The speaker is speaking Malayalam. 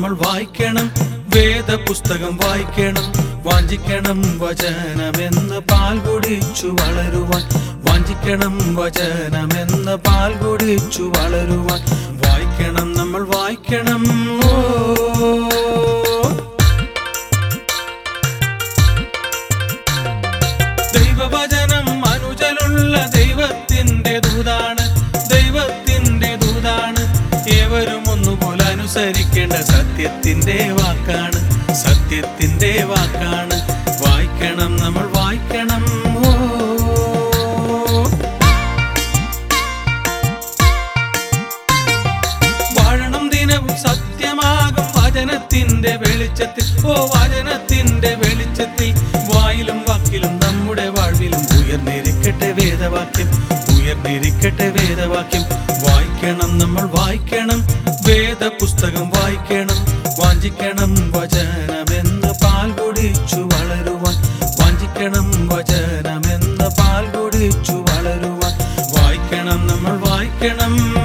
നമ്മൾ വായിക്കണം വേദപുസ്തകം വായിക്കണം വാഞ്ചിക്കണം വചനമെന്ന് പാൽ കുടിച്ചു വളരുവാൻ വാഞ്ചിക്കണം വചനമെന്ന് പാൽ കുടിച്ചു വളരുവാൻ വായിക്കണം നമ്മൾ വായിക്കണം ഓ ദൈവവചനം അനുജലുള്ള ദൈവത്തിന്റെ ദൂതാണ് ദൈവത്തിന്റെ ദൂതാണ് ഏവരും ഒന്നുപോലെ അനുസരിക്കേണ്ട സത്യത്തിന്റെ വാക്കാണ് സത്യത്തിന്റെ വാക്കാണ് വായിക്കണം നമ്മൾ വായിക്കണം ഓ വാഴണം ദിനവും സത്യമാകും വചനത്തിന്റെ വെളിച്ചത്തിൽ ഓ വചനത്തിന്റെ വെളിച്ചത്തിൽ വായിലും വാക്കിലും നമ്മുടെ വാഴ്വിലും ഉയർന്നിരിക്കട്ടെ വേദവാക്യം ഉയർന്നിരിക്കട്ടെ വേദവാക്യം വായിക്കണം നമ്മൾ വായിക്കണം വേദപുസ്തകം വായിക്കണം വാഞ്ചിക്കണം വചനമെന്ന് പാൽ കുടിച്ചു വളരുവാൻ വാഞ്ചിക്കണം വചനമെന്ന് പാൽ കുടിച്ചു വളരുവാൻ വായിക്കണം നമ്മൾ വായിക്കണം